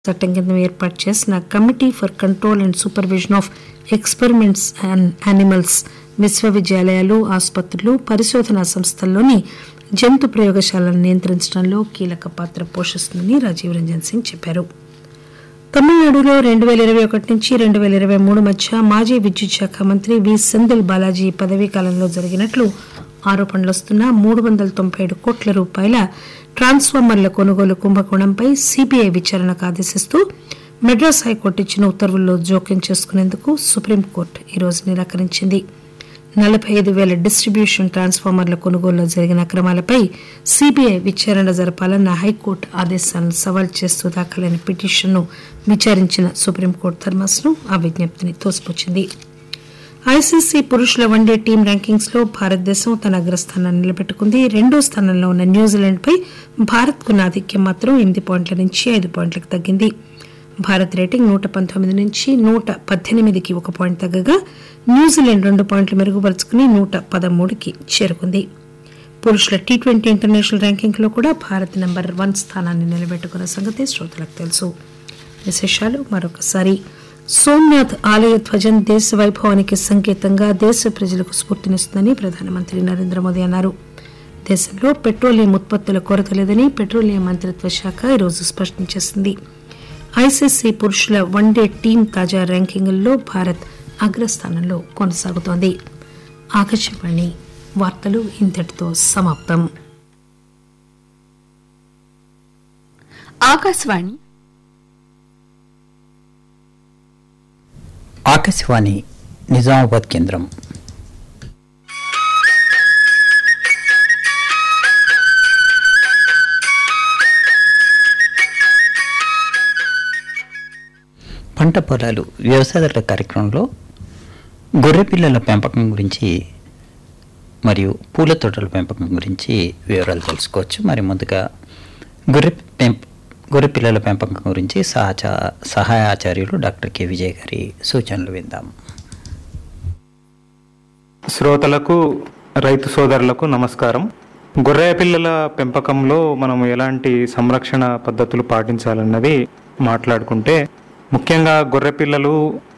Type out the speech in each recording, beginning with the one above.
చట్టం కింద ఏర్పాటు చేసిన committee for control and supervision of experiments and animals విశ్వవిద్యాలయాలు ఆసుపత్రులు పరిశోధనా సంస్థల్లోని జంతు ప్రయోగశాలను నియంత్రించడంలో కీలక పాత్ర పోషిస్తుందని రాజీవ్ రంజన్ సింగ్ చెప్పారు తమిళనాడులో రెండు పేల ఇరవై ఒకటి నుంచి రెండు పేల ఇరవై మూడు మధ్య మాజీ విద్యుత్ శాఖ మంత్రి వి సెందిల్ బాలాజీ పదవీ కాలంలో జరిగినట్లు ఆరోపణలు వస్తున్న మూడు వందల తొంభై ఏడు కోట్ల రూపాయల ట్రాన్స్ఫార్మర్ల కొనుగోలు కుంభకోణంపై సిబిఐ విచారణకు ఆదేశిస్తూ మెడ్రాస్ హైకోర్టు ఇచ్చిన ఉత్తర్వుల్లో జోక్యం చేసుకునేందుకు సుప్రీంకోర్టు ఈరోజు నిరాకరించింది నలభై ఐదు వేల డిస్టిబ్యూషన్ ట్రాన్స్ఫార్మర్ల కొనుగోలులో జరిగిన అక్రమాలపై సిబిఐ విచారణ జరపాలన్న హైకోర్టు ఆదేశాలను సవాల్ చేస్తూ దాఖలైన పిటిషన్ను విచారించిన సుప్రీంకోర్టు ధర్మాసనం ఆ విజ్ఞప్తిని తోసిపుచ్చింది ఐసీసీ పురుషుల వన్డే టీం ర్యాంకింగ్స్ లో భారతదేశం తన అగ్రస్థానాన్ని నిలబెట్టుకుంది రెండో స్థానంలో ఉన్న న్యూజిలాండ్ పై భారత్ కున్న ఆధిక్యం మాత్రం ఎనిమిది పాయింట్ల నుంచి ఐదు పాయింట్లకు తగ్గింది భారత్ రేటింగ్ నూట పంతొమ్మిది నుంచి నూట పద్దెనిమిదికి ఒక పాయింట్ తగ్గగా న్యూజిలాండ్ రెండు పాయింట్లు మెరుగుపరుచుకుని నూట పదమూడుకి చేరుకుంది పురుషుల టీ ట్వంటీ ఇంటర్నేషనల్ ర్యాంకింగ్ లో కూడా భారత్ నెంబర్ వన్ స్థానాన్ని నిలబెట్టుకున్న సంగతి శ్రోతలకు తెలుసు విశేషాలు మరొకసారి సోమనాథ్ ఆలయ ధ్వజం దేశ వైభవానికి సంకేతంగా దేశ ప్రజలకు స్ఫూర్తినిస్తుందని ప్రధానమంత్రి నరేంద్ర మోదీ అన్నారు దేశంలో పెట్రోలియం ఉత్పత్తుల కొరత లేదని పెట్రోలియం మంత్రిత్వ శాఖ ఈరోజు స్పష్టం చేసింది ఐసీసీ పురుషుల వన్డే టీం తాజా ర్యాంకింగుల్లో భారత్ అగ్రస్థానంలో కొనసాగుతోంది ఆకాశవాణి వార్తలు ఇంతటితో సమాప్తం ఆకాశవాణి ఆకాశవాణి నిజామాబాద్ కేంద్రం పంట పొలాలు వ్యవసాయదారుల కార్యక్రమంలో గొర్రె పిల్లల పెంపకం గురించి మరియు పూల తోటల పెంపకం గురించి వివరాలు తెలుసుకోవచ్చు మరి ముందుగా గొర్రె పెంప గొర్రె పిల్లల పెంపకం గురించి సహచ సహాయ ఆచార్యులు డాక్టర్ కె విజయ్ గారి సూచనలు విందాం శ్రోతలకు రైతు సోదరులకు నమస్కారం గొర్రె పిల్లల పెంపకంలో మనం ఎలాంటి సంరక్షణ పద్ధతులు పాటించాలన్నది మాట్లాడుకుంటే ముఖ్యంగా గొర్రె పిల్లలు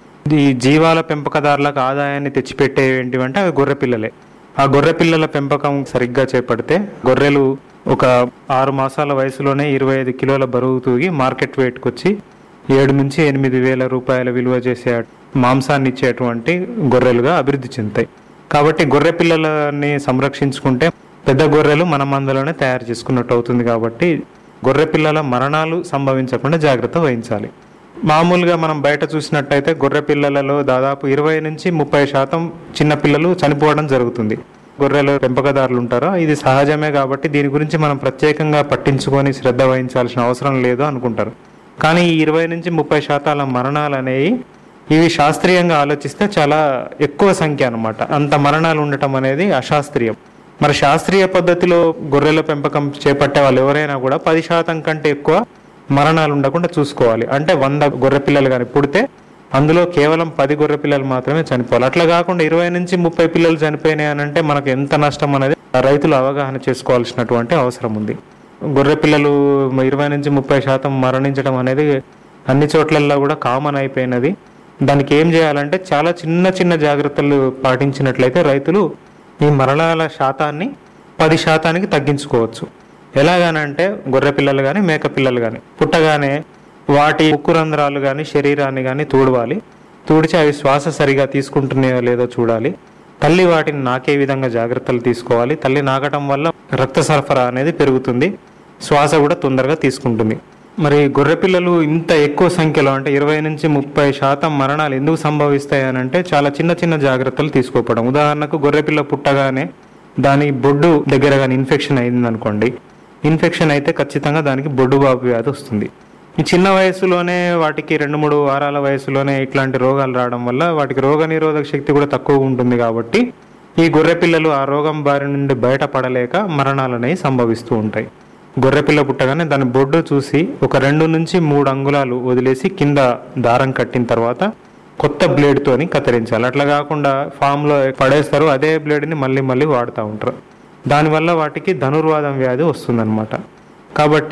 ఈ జీవాల పెంపకదారులకు ఆదాయాన్ని తెచ్చిపెట్టేవేంటివంటే అవి గొర్రె పిల్లలే ఆ గొర్రె పిల్లల పెంపకం సరిగ్గా చేపడితే గొర్రెలు ఒక ఆరు మాసాల వయసులోనే ఇరవై ఐదు కిలోల బరువు తూగి మార్కెట్ వెయిట్కి వచ్చి ఏడు నుంచి ఎనిమిది వేల రూపాయల విలువ చేసే మాంసాన్ని ఇచ్చేటువంటి గొర్రెలుగా అభివృద్ధి చెందుతాయి కాబట్టి గొర్రె పిల్లలని సంరక్షించుకుంటే పెద్ద గొర్రెలు మన మందలోనే తయారు చేసుకున్నట్టు అవుతుంది కాబట్టి గొర్రె పిల్లల మరణాలు సంభవించకుండా జాగ్రత్త వహించాలి మామూలుగా మనం బయట చూసినట్టయితే గొర్రె పిల్లలలో దాదాపు ఇరవై నుంచి ముప్పై శాతం చిన్న పిల్లలు చనిపోవడం జరుగుతుంది గొర్రెల పెంపకదారులు ఉంటారో ఇది సహజమే కాబట్టి దీని గురించి మనం ప్రత్యేకంగా పట్టించుకొని శ్రద్ధ వహించాల్సిన అవసరం లేదు అనుకుంటారు కానీ ఈ ఇరవై నుంచి ముప్పై శాతాల మరణాలు అనేవి ఇవి శాస్త్రీయంగా ఆలోచిస్తే చాలా ఎక్కువ సంఖ్య అన్నమాట అంత మరణాలు ఉండటం అనేది అశాస్త్రీయం మరి శాస్త్రీయ పద్ధతిలో గొర్రెల పెంపకం చేపట్టే వాళ్ళు ఎవరైనా కూడా పది శాతం కంటే ఎక్కువ మరణాలు ఉండకుండా చూసుకోవాలి అంటే వంద గొర్రె పిల్లలు కానీ పుడితే అందులో కేవలం పది గొర్రె పిల్లలు మాత్రమే చనిపోవాలి అట్లా కాకుండా ఇరవై నుంచి ముప్పై పిల్లలు చనిపోయినాయి అని అంటే మనకు ఎంత నష్టం అనేది రైతులు అవగాహన చేసుకోవాల్సినటువంటి అవసరం ఉంది గొర్రె పిల్లలు ఇరవై నుంచి ముప్పై శాతం మరణించడం అనేది అన్ని చోట్లల్లో కూడా కామన్ అయిపోయినది దానికి ఏం చేయాలంటే చాలా చిన్న చిన్న జాగ్రత్తలు పాటించినట్లయితే రైతులు ఈ మరణాల శాతాన్ని పది శాతానికి తగ్గించుకోవచ్చు ఎలాగనంటే గొర్రె పిల్లలు కానీ మేక పిల్లలు కానీ పుట్టగానే వాటి ఉక్కు రంధ్రాలు కానీ శరీరాన్ని కానీ తూడవాలి తూడిచి అవి శ్వాస సరిగా తీసుకుంటున్నాయో లేదో చూడాలి తల్లి వాటిని నాకే విధంగా జాగ్రత్తలు తీసుకోవాలి తల్లి నాకటం వల్ల రక్త సరఫరా అనేది పెరుగుతుంది శ్వాస కూడా తొందరగా తీసుకుంటుంది మరి గొర్రె పిల్లలు ఇంత ఎక్కువ సంఖ్యలో అంటే ఇరవై నుంచి ముప్పై శాతం మరణాలు ఎందుకు సంభవిస్తాయి అని అంటే చాలా చిన్న చిన్న జాగ్రత్తలు తీసుకోకపోవడం ఉదాహరణకు గొర్రె పిల్ల పుట్టగానే దాని బొడ్డు దగ్గర కానీ ఇన్ఫెక్షన్ అయింది అనుకోండి ఇన్ఫెక్షన్ అయితే ఖచ్చితంగా దానికి బొడ్డు బాబు వ్యాధి వస్తుంది ఈ చిన్న వయసులోనే వాటికి రెండు మూడు వారాల వయసులోనే ఇట్లాంటి రోగాలు రావడం వల్ల వాటికి రోగ నిరోధక శక్తి కూడా తక్కువ ఉంటుంది కాబట్టి ఈ గొర్రె పిల్లలు ఆ రోగం బారి నుండి బయటపడలేక మరణాలు అనేవి సంభవిస్తూ ఉంటాయి గొర్రెపిల్ల పుట్టగానే దాని బొడ్డు చూసి ఒక రెండు నుంచి మూడు అంగుళాలు వదిలేసి కింద దారం కట్టిన తర్వాత కొత్త బ్లేడ్ తోని కత్తిరించాలి అట్లా కాకుండా ఫామ్ లో పడేస్తారు అదే బ్లేడ్ ని మళ్ళీ మళ్ళీ వాడుతూ ఉంటారు దానివల్ల వాటికి ధనుర్వాదం వ్యాధి వస్తుందన్నమాట కాబట్టి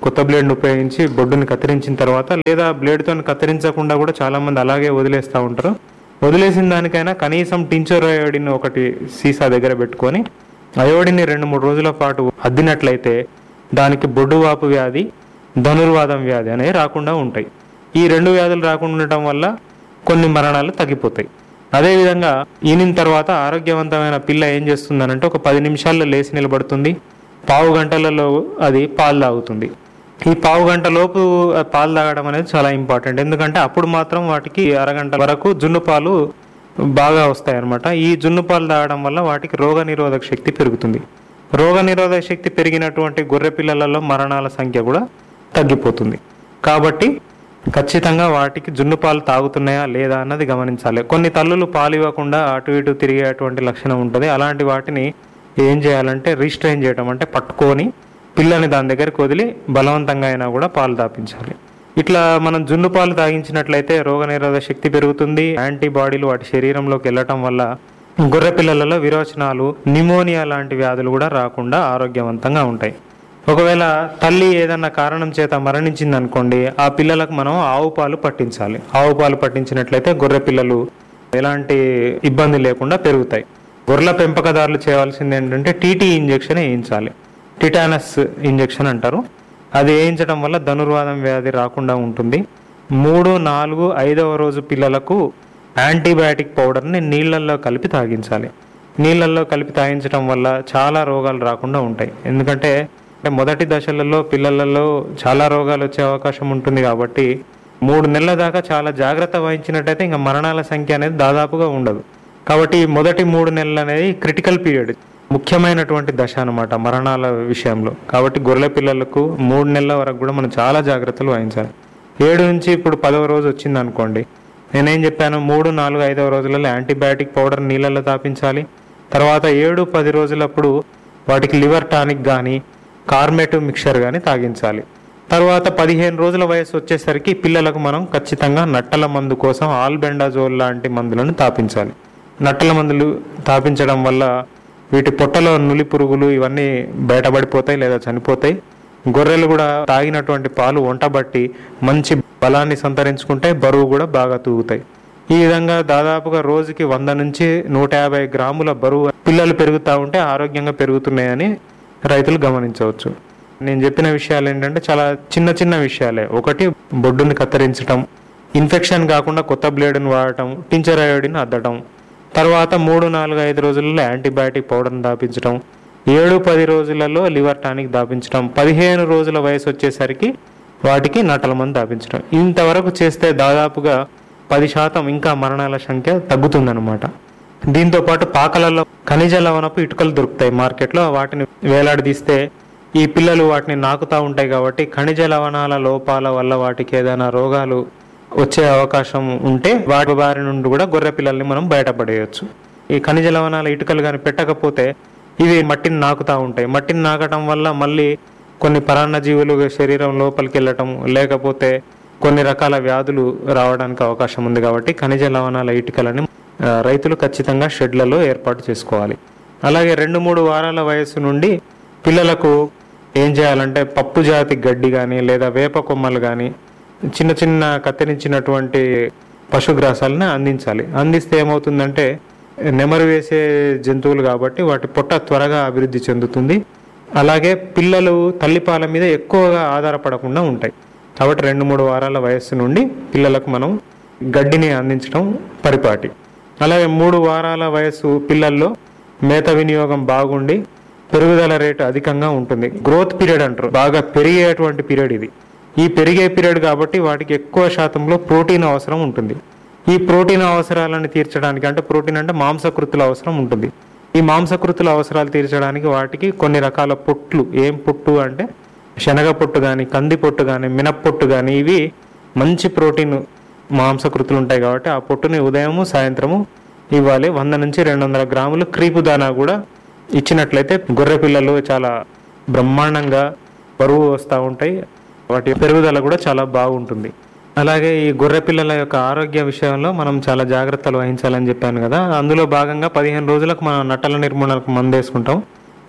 కొత్త బ్లేడ్ని ఉపయోగించి బొడ్డుని కత్తిరించిన తర్వాత లేదా బ్లేడ్తో కత్తిరించకుండా కూడా చాలా మంది అలాగే వదిలేస్తూ ఉంటారు వదిలేసిన దానికైనా కనీసం టించర్ అయోడిన్ ఒకటి సీసా దగ్గర పెట్టుకొని అయోడిని రెండు మూడు రోజుల పాటు అద్దినట్లయితే దానికి బొడ్డు వాపు వ్యాధి ధనుర్వాదం వ్యాధి అనేవి రాకుండా ఉంటాయి ఈ రెండు వ్యాధులు రాకుండా ఉండటం వల్ల కొన్ని మరణాలు తగ్గిపోతాయి అదేవిధంగా ఈనిన తర్వాత ఆరోగ్యవంతమైన పిల్ల ఏం చేస్తుందనంటే ఒక పది నిమిషాల్లో లేచి నిలబడుతుంది పావు గంటలలో అది పాలు తాగుతుంది ఈ పావు గంట లోపు ఆ పాలు తాగడం అనేది చాలా ఇంపార్టెంట్ ఎందుకంటే అప్పుడు మాత్రం వాటికి అరగంట వరకు జున్ను పాలు బాగా వస్తాయి అన్నమాట ఈ జున్ను పాలు తాగడం వల్ల వాటికి రోగ నిరోధక శక్తి పెరుగుతుంది రోగ నిరోధక శక్తి పెరిగినటువంటి గొర్రె పిల్లలలో మరణాల సంఖ్య కూడా తగ్గిపోతుంది కాబట్టి ఖచ్చితంగా వాటికి జున్ను పాలు తాగుతున్నాయా లేదా అన్నది గమనించాలి కొన్ని తల్లులు పాలు ఇవ్వకుండా అటు ఇటు తిరిగేటువంటి లక్షణం ఉంటుంది అలాంటి వాటిని ఏం చేయాలంటే రీస్ట్రైన్ చేయడం అంటే పట్టుకొని పిల్లని దాని దగ్గరికి వదిలి బలవంతంగా అయినా కూడా పాలు తాపించాలి ఇట్లా మనం జున్ను పాలు తాగించినట్లయితే రోగనిరోధక శక్తి పెరుగుతుంది యాంటీబాడీలు వాటి శరీరంలోకి వెళ్ళటం వల్ల గొర్రె పిల్లలలో విరోచనాలు నిమోనియా లాంటి వ్యాధులు కూడా రాకుండా ఆరోగ్యవంతంగా ఉంటాయి ఒకవేళ తల్లి ఏదన్నా కారణం చేత మరణించింది అనుకోండి ఆ పిల్లలకు మనం ఆవు పాలు పట్టించాలి ఆవు పాలు పట్టించినట్లయితే గొర్రె పిల్లలు ఎలాంటి ఇబ్బంది లేకుండా పెరుగుతాయి గొర్రెల పెంపకదారులు చేయాల్సింది ఏంటంటే టీటీ ఇంజెక్షన్ వేయించాలి టిటానస్ ఇంజెక్షన్ అంటారు అది వేయించడం వల్ల ధనుర్వాదం వ్యాధి రాకుండా ఉంటుంది మూడు నాలుగు ఐదవ రోజు పిల్లలకు యాంటీబయాటిక్ పౌడర్ని నీళ్ళల్లో కలిపి తాగించాలి నీళ్ళల్లో కలిపి తాగించడం వల్ల చాలా రోగాలు రాకుండా ఉంటాయి ఎందుకంటే అంటే మొదటి దశలలో పిల్లలలో చాలా రోగాలు వచ్చే అవకాశం ఉంటుంది కాబట్టి మూడు నెలల దాకా చాలా జాగ్రత్త వహించినట్టయితే ఇంకా మరణాల సంఖ్య అనేది దాదాపుగా ఉండదు కాబట్టి ఈ మొదటి మూడు నెలలు అనేది క్రిటికల్ పీరియడ్ ముఖ్యమైనటువంటి దశ అన్నమాట మరణాల విషయంలో కాబట్టి గొర్రెల పిల్లలకు మూడు నెలల వరకు కూడా మనం చాలా జాగ్రత్తలు వహించాలి ఏడు నుంచి ఇప్పుడు పదవ రోజు వచ్చింది అనుకోండి నేనేం చెప్పాను మూడు నాలుగు ఐదవ రోజులలో యాంటీబయాటిక్ పౌడర్ నీళ్ళల్లో తాపించాలి తర్వాత ఏడు పది రోజులప్పుడు వాటికి లివర్ టానిక్ కానీ కార్మెట్ మిక్చర్ కానీ తాగించాలి తర్వాత పదిహేను రోజుల వయసు వచ్చేసరికి పిల్లలకు మనం ఖచ్చితంగా నట్టల మందు కోసం ఆల్బెండాజోల్ లాంటి మందులను తాపించాలి నట్టల మందులు తాపించడం వల్ల వీటి పొట్టలో నులి పురుగులు ఇవన్నీ బయటపడిపోతాయి లేదా చనిపోతాయి గొర్రెలు కూడా తాగినటువంటి పాలు వంటబట్టి మంచి బలాన్ని సంతరించుకుంటే బరువు కూడా బాగా తూగుతాయి ఈ విధంగా దాదాపుగా రోజుకి వంద నుంచి నూట యాభై గ్రాముల బరువు పిల్లలు పెరుగుతూ ఉంటే ఆరోగ్యంగా పెరుగుతున్నాయని రైతులు గమనించవచ్చు నేను చెప్పిన విషయాలు ఏంటంటే చాలా చిన్న చిన్న విషయాలే ఒకటి బొడ్డుని కత్తిరించటం ఇన్ఫెక్షన్ కాకుండా కొత్త బ్లేడ్ని వాడటం టించర్ అయోడిన్ అద్దటం తర్వాత మూడు నాలుగు ఐదు రోజులలో యాంటీబయాటిక్ పౌడర్ని దాపించడం ఏడు పది రోజులలో లివర్ టానిక్ దాపించడం పదిహేను రోజుల వయసు వచ్చేసరికి వాటికి నటల మందు దాపించడం ఇంతవరకు చేస్తే దాదాపుగా పది శాతం ఇంకా మరణాల సంఖ్య తగ్గుతుందన్నమాట దీంతో పాటు పాకలలో ఖనిజ లవణపు ఇటుకలు దొరుకుతాయి మార్కెట్లో వాటిని వేలాడదీస్తే ఈ పిల్లలు వాటిని నాకుతా ఉంటాయి కాబట్టి ఖనిజ లవణాల లోపాల వల్ల వాటికి ఏదైనా రోగాలు వచ్చే అవకాశం ఉంటే వాటి బారి నుండి కూడా గొర్రె పిల్లల్ని మనం బయటపడేయచ్చు ఈ ఖనిజ లవణాల ఇటుకలు కానీ పెట్టకపోతే ఇవి మట్టిని నాకుతా ఉంటాయి మట్టిని నాకటం వల్ల మళ్ళీ కొన్ని పరాన్న జీవులు శరీరం లోపలికి వెళ్ళటం లేకపోతే కొన్ని రకాల వ్యాధులు రావడానికి అవకాశం ఉంది కాబట్టి ఖనిజ లవణాల ఇటుకలని ఆ, రైతులు ఖచ్చితంగా షెడ్లలో ఏర్పాటు చేసుకోవాలి అలాగే రెండు మూడు వారాల వయస్సు నుండి పిల్లలకు ఏం చేయాలంటే పప్పు జాతి గడ్డి కానీ లేదా వేప కొమ్మలు కానీ చిన్న చిన్న కత్తిరించినటువంటి పశుగ్రాసాలను అందించాలి అందిస్తే ఏమవుతుందంటే నెమరు వేసే జంతువులు కాబట్టి వాటి పొట్ట త్వరగా అభివృద్ధి చెందుతుంది అలాగే పిల్లలు తల్లిపాల మీద ఎక్కువగా ఆధారపడకుండా ఉంటాయి కాబట్టి రెండు మూడు వారాల వయస్సు నుండి పిల్లలకు మనం గడ్డిని అందించడం పరిపాటి అలాగే మూడు వారాల వయస్సు పిల్లల్లో మేత వినియోగం బాగుండి పెరుగుదల రేటు అధికంగా ఉంటుంది గ్రోత్ పీరియడ్ అంటారు బాగా పెరిగేటువంటి పీరియడ్ ఇది ఈ పెరిగే పీరియడ్ కాబట్టి వాటికి ఎక్కువ శాతంలో ప్రోటీన్ అవసరం ఉంటుంది ఈ ప్రోటీన్ అవసరాలను తీర్చడానికి అంటే ప్రోటీన్ అంటే మాంసకృతుల అవసరం ఉంటుంది ఈ మాంసకృతుల అవసరాలు తీర్చడానికి వాటికి కొన్ని రకాల పొట్లు ఏం పొట్టు అంటే శనగ పొట్టు కానీ కంది పొట్టు కానీ మినప్పొట్టు కానీ ఇవి మంచి ప్రోటీన్ మాంసకృతులు ఉంటాయి కాబట్టి ఆ పొట్టుని ఉదయము సాయంత్రము ఇవ్వాలి వంద నుంచి రెండు వందల గ్రాములు క్రీపు దానా కూడా ఇచ్చినట్లయితే గొర్రె పిల్లలు చాలా బ్రహ్మాండంగా బరువు వస్తూ ఉంటాయి వాటి పెరుగుదల కూడా చాలా బాగుంటుంది అలాగే ఈ గొర్రె పిల్లల యొక్క ఆరోగ్య విషయంలో మనం చాలా జాగ్రత్తలు వహించాలని చెప్పాను కదా అందులో భాగంగా పదిహేను రోజులకు మనం నట్టల నిర్మూలనకు మందు వేసుకుంటాం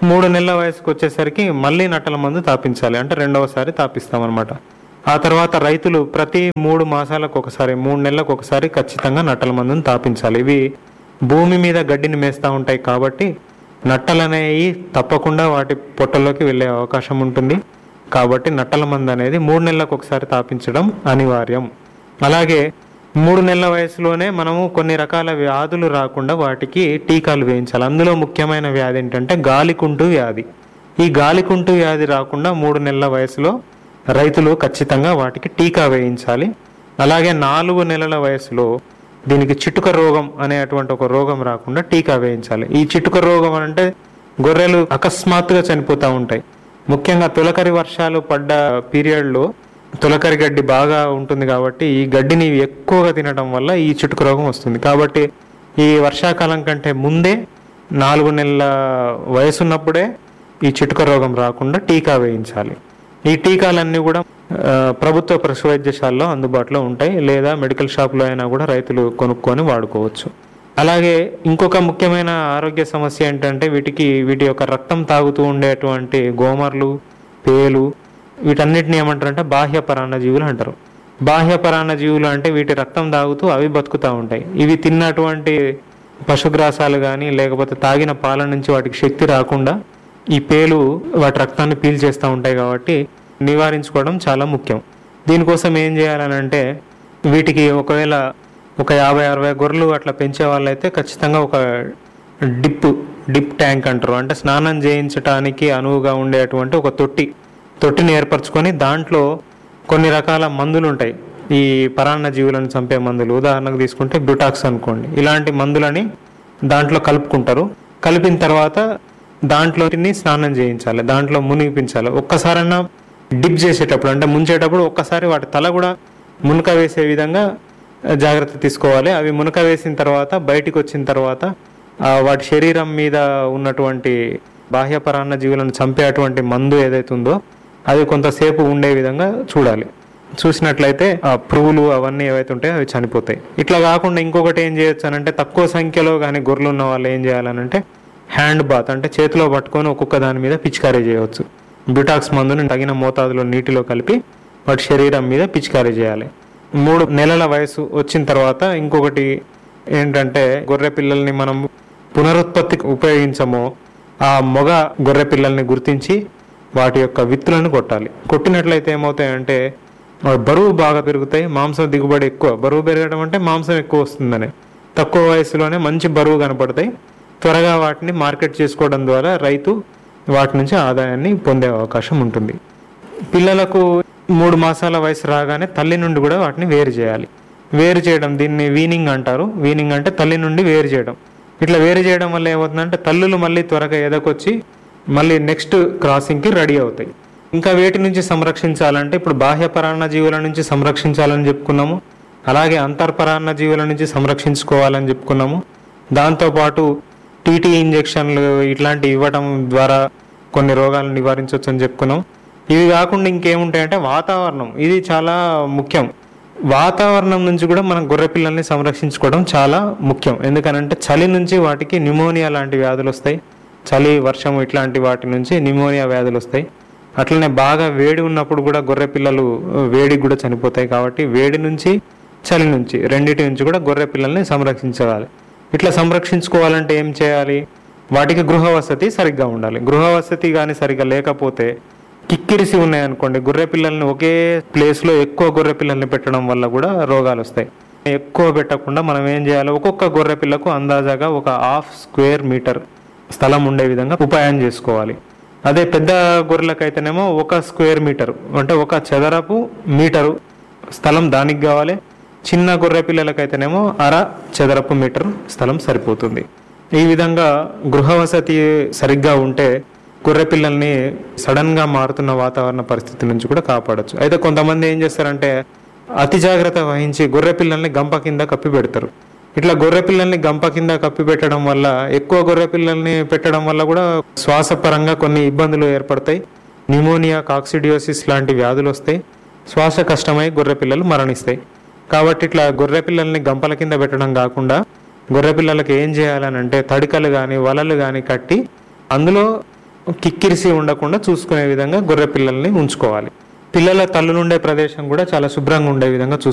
మూడు నెలల వయసుకు వచ్చేసరికి మళ్ళీ నట్టల మందు తాపించాలి అంటే రెండవసారి తాపిస్తాం అనమాట ఆ తర్వాత రైతులు ప్రతి మూడు మాసాలకు ఒకసారి మూడు నెలలకు ఒకసారి ఖచ్చితంగా నట్టల మందును తాపించాలి ఇవి భూమి మీద గడ్డిని మేస్తూ ఉంటాయి కాబట్టి నట్టలు అనేవి తప్పకుండా వాటి పొట్టలోకి వెళ్ళే అవకాశం ఉంటుంది కాబట్టి నట్టల మందు అనేది మూడు నెలలకు ఒకసారి తాపించడం అనివార్యం అలాగే మూడు నెలల వయసులోనే మనము కొన్ని రకాల వ్యాధులు రాకుండా వాటికి టీకాలు వేయించాలి అందులో ముఖ్యమైన వ్యాధి ఏంటంటే గాలికుంటు వ్యాధి ఈ గాలికుంటు వ్యాధి రాకుండా మూడు నెలల వయసులో రైతులు ఖచ్చితంగా వాటికి టీకా వేయించాలి అలాగే నాలుగు నెలల వయసులో దీనికి చిటుక రోగం అనేటువంటి ఒక రోగం రాకుండా టీకా వేయించాలి ఈ చిటుక రోగం అంటే గొర్రెలు అకస్మాత్తుగా చనిపోతూ ఉంటాయి ముఖ్యంగా తొలకరి వర్షాలు పడ్డ పీరియడ్లో తొలకరి గడ్డి బాగా ఉంటుంది కాబట్టి ఈ గడ్డిని ఎక్కువగా తినడం వల్ల ఈ చిటుక రోగం వస్తుంది కాబట్టి ఈ వర్షాకాలం కంటే ముందే నాలుగు నెలల వయసున్నప్పుడే ఈ చిటుక రోగం రాకుండా టీకా వేయించాలి ఈ టీకాలన్నీ కూడా ఆ, ప్రభుత్వ పశు వైద్యశాలలో అందుబాటులో ఉంటాయి లేదా మెడికల్ షాప్లో అయినా కూడా రైతులు కొనుక్కొని వాడుకోవచ్చు అలాగే ఇంకొక ముఖ్యమైన ఆరోగ్య సమస్య ఏంటంటే వీటికి వీటి యొక్క రక్తం తాగుతూ ఉండేటువంటి గోమర్లు పేలు వీటన్నిటిని ఏమంటారంటే బాహ్య పరాన్నజీవులు అంటారు బాహ్య పరాన్నజీవులు అంటే వీటి రక్తం తాగుతూ అవి బతుకుతూ ఉంటాయి ఇవి తిన్నటువంటి పశుగ్రాసాలు కానీ లేకపోతే తాగిన పాల నుంచి వాటికి శక్తి రాకుండా ఈ పేలు వాటి రక్తాన్ని పీల్చేస్తూ ఉంటాయి కాబట్టి నివారించుకోవడం చాలా ముఖ్యం దీనికోసం ఏం చేయాలనంటే వీటికి ఒకవేళ ఒక యాభై అరవై గొర్రెలు అట్లా పెంచే వాళ్ళైతే ఖచ్చితంగా ఒక డిప్ డిప్ ట్యాంక్ అంటారు అంటే స్నానం చేయించడానికి అనువుగా ఉండేటువంటి ఒక తొట్టి తొట్టిని ఏర్పరచుకొని దాంట్లో కొన్ని రకాల మందులు ఉంటాయి ఈ పరాన్న జీవులను చంపే మందులు ఉదాహరణకు తీసుకుంటే బ్యూటాక్స్ అనుకోండి ఇలాంటి మందులని దాంట్లో కలుపుకుంటారు కలిపిన తర్వాత దాంట్లో స్నానం చేయించాలి దాంట్లో మునిగిపించాలి ఒక్కసారైనా డిప్ చేసేటప్పుడు అంటే ముంచేటప్పుడు ఒక్కసారి వాటి తల కూడా మునక వేసే విధంగా జాగ్రత్త తీసుకోవాలి అవి మునక వేసిన తర్వాత బయటికి వచ్చిన తర్వాత ఆ వాటి శరీరం మీద ఉన్నటువంటి బాహ్య పరాన్న జీవులను చంపేటువంటి మందు ఏదైతే ఉందో అది కొంతసేపు ఉండే విధంగా చూడాలి చూసినట్లయితే ఆ పురుగులు అవన్నీ ఏవైతే ఉంటాయో అవి చనిపోతాయి ఇట్లా కాకుండా ఇంకొకటి ఏం చేయొచ్చు అని అంటే తక్కువ సంఖ్యలో కానీ గొర్రెలు ఉన్న వాళ్ళు ఏం చేయాలనంటే హ్యాండ్ బాత్ అంటే చేతిలో పట్టుకొని ఒక్కొక్క దాని మీద పిచికారీ చేయవచ్చు బ్యూటాక్స్ మందుని తగిన మోతాదులో నీటిలో కలిపి వాటి శరీరం మీద పిచికారీ చేయాలి మూడు నెలల వయసు వచ్చిన తర్వాత ఇంకొకటి ఏంటంటే గొర్రె పిల్లల్ని మనం పునరుత్పత్తికి ఉపయోగించమో ఆ మొగ గొర్రె పిల్లల్ని గుర్తించి వాటి యొక్క విత్తులను కొట్టాలి కొట్టినట్లయితే ఏమవుతాయంటే అవి బరువు బాగా పెరుగుతాయి మాంసం దిగుబడి ఎక్కువ బరువు పెరగడం అంటే మాంసం ఎక్కువ వస్తుందని తక్కువ వయసులోనే మంచి బరువు కనపడతాయి త్వరగా వాటిని మార్కెట్ చేసుకోవడం ద్వారా రైతు వాటి నుంచి ఆదాయాన్ని పొందే అవకాశం ఉంటుంది పిల్లలకు మూడు మాసాల వయసు రాగానే తల్లి నుండి కూడా వాటిని వేరు చేయాలి వేరు చేయడం దీన్ని వీనింగ్ అంటారు వీనింగ్ అంటే తల్లి నుండి వేరు చేయడం ఇట్లా వేరు చేయడం వల్ల ఏమవుతుందంటే తల్లులు మళ్ళీ త్వరగా ఎదకొచ్చి మళ్ళీ నెక్స్ట్ క్రాసింగ్కి రెడీ అవుతాయి ఇంకా వేటి నుంచి సంరక్షించాలంటే ఇప్పుడు బాహ్య పరాన్న జీవుల నుంచి సంరక్షించాలని చెప్పుకున్నాము అలాగే అంతర్పరాన్న జీవుల నుంచి సంరక్షించుకోవాలని చెప్పుకున్నాము దాంతోపాటు టీటీ ఇంజెక్షన్లు ఇట్లాంటివి ఇవ్వడం ద్వారా కొన్ని రోగాలను నివారించవచ్చు అని చెప్పుకున్నాం ఇవి కాకుండా ఇంకేముంటాయంటే వాతావరణం ఇది చాలా ముఖ్యం వాతావరణం నుంచి కూడా మనం గొర్రె పిల్లల్ని సంరక్షించుకోవడం చాలా ముఖ్యం ఎందుకనంటే చలి నుంచి వాటికి న్యూమోనియా లాంటి వ్యాధులు వస్తాయి చలి వర్షం ఇట్లాంటి వాటి నుంచి న్యూమోనియా వ్యాధులు వస్తాయి అట్లనే బాగా వేడి ఉన్నప్పుడు కూడా గొర్రె పిల్లలు వేడికి కూడా చనిపోతాయి కాబట్టి వేడి నుంచి చలి నుంచి రెండిటి నుంచి కూడా గొర్రె పిల్లల్ని సంరక్షించాలి ఇట్లా సంరక్షించుకోవాలంటే ఏం చేయాలి వాటికి గృహ వసతి సరిగ్గా ఉండాలి గృహ వసతి కానీ సరిగ్గా లేకపోతే కిక్కిరిసి ఉన్నాయనుకోండి గొర్రె పిల్లల్ని ఒకే ప్లేస్లో ఎక్కువ గొర్రె పిల్లల్ని పెట్టడం వల్ల కూడా రోగాలు వస్తాయి ఎక్కువ పెట్టకుండా మనం ఏం చేయాలి ఒక్కొక్క గొర్రె పిల్లకు అందాజాగా ఒక హాఫ్ స్క్వేర్ మీటర్ స్థలం ఉండే విధంగా ఉపాయం చేసుకోవాలి అదే పెద్ద గొర్రెలకైతేనేమో ఒక స్క్వేర్ మీటర్ అంటే ఒక చదరపు మీటరు స్థలం దానికి కావాలి చిన్న గొర్రె పిల్లలకైతేనేమో అర చదరపు మీటర్ స్థలం సరిపోతుంది ఈ విధంగా గృహ వసతి సరిగ్గా ఉంటే గొర్రె పిల్లల్ని సడన్ గా మారుతున్న వాతావరణ పరిస్థితి నుంచి కూడా కాపాడొచ్చు అయితే కొంతమంది ఏం చేస్తారంటే అతి జాగ్రత్త వహించి గొర్రె పిల్లల్ని గంప కింద కప్పి పెడతారు ఇట్లా గొర్రె పిల్లల్ని గంప కింద కప్పి పెట్టడం వల్ల ఎక్కువ గొర్రె పిల్లల్ని పెట్టడం వల్ల కూడా శ్వాసపరంగా కొన్ని ఇబ్బందులు ఏర్పడతాయి న్యూమోనియా కాక్సిడియోసిస్ లాంటి వ్యాధులు వస్తాయి శ్వాస కష్టమై గొర్రె పిల్లలు మరణిస్తాయి కాబట్టి ఇట్లా గొర్రె పిల్లల్ని గంపల కింద పెట్టడం కాకుండా గొర్రె పిల్లలకి ఏం చేయాలని అంటే తడికలు కానీ వలలు కానీ కట్టి అందులో కిక్కిరిసి ఉండకుండా చూసుకునే విధంగా గొర్రె పిల్లల్ని ఉంచుకోవాలి పిల్లల తల్లులుండే ప్రదేశం కూడా చాలా శుభ్రంగా ఉండే విధంగా చూసుకోవాలి